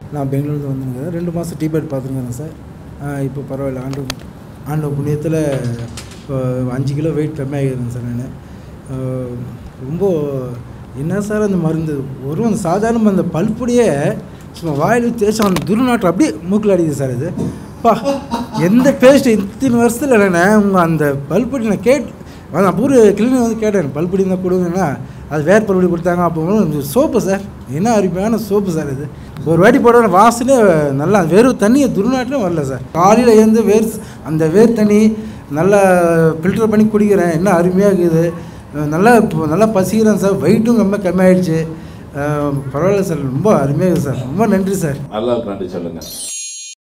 நான் பெங்களூர்லேருந்து வந்துருக்கேன் ரெண்டு மாதம் டிபேட் பார்த்துருக்கேன் சார் ஆஹ் இப்போ பரவாயில்ல ஆண்டு ஆண்டு புண்ணியத்தில் இப்போ அஞ்சு கிலோ வெயிட் கம்மியாகிருந்தேன் சார் நான் ரொம்ப என்ன சார் அந்த மருந்து ஒரு அந்த சாதாரண அந்த பல்புடியே சும்மா வாயில் தேய்ச்சி அந்த துர்நாற்றம் அப்படியே மூக்கில் அடிக்குது சார் இது பா எந்த பேஸ்ட் இத்தனை வருஷத்தில் இல்லைண்ணே உங்கள் அந்த பல்புடி நான் கேட் நான் பூரு கிளினிக் வந்து கேட்டேன் பல்புடி இருந்தால் கொடுங்கன்னா அது வேர் பல்புடி கொடுத்தாங்க அப்போ சோப்பு சார் என்ன அருமையான சோப்பு சார் இது ஒரு வாட்டி போட வாசலே நல்லா வெறும் தண்ணியை துர்நாற்றம் வரல சார் காலையில் எழுந்து வேர் அந்த வேர் தண்ணி நல்லா ஃபில்டர் பண்ணி குடிக்கிறேன் என்ன அருமையாக இருக்குது அஹ் நல்லா இப்போ நல்லா பசிக்கிறேன் சார் வெயிட்டும் ரொம்ப கம்மியாயிடுச்சு அஹ் பரவாயில்ல சார் ரொம்ப அருமையாக இருக்குது சார் ரொம்ப நன்றி சார் நல்லா நன்றி சொல்லுங்கள்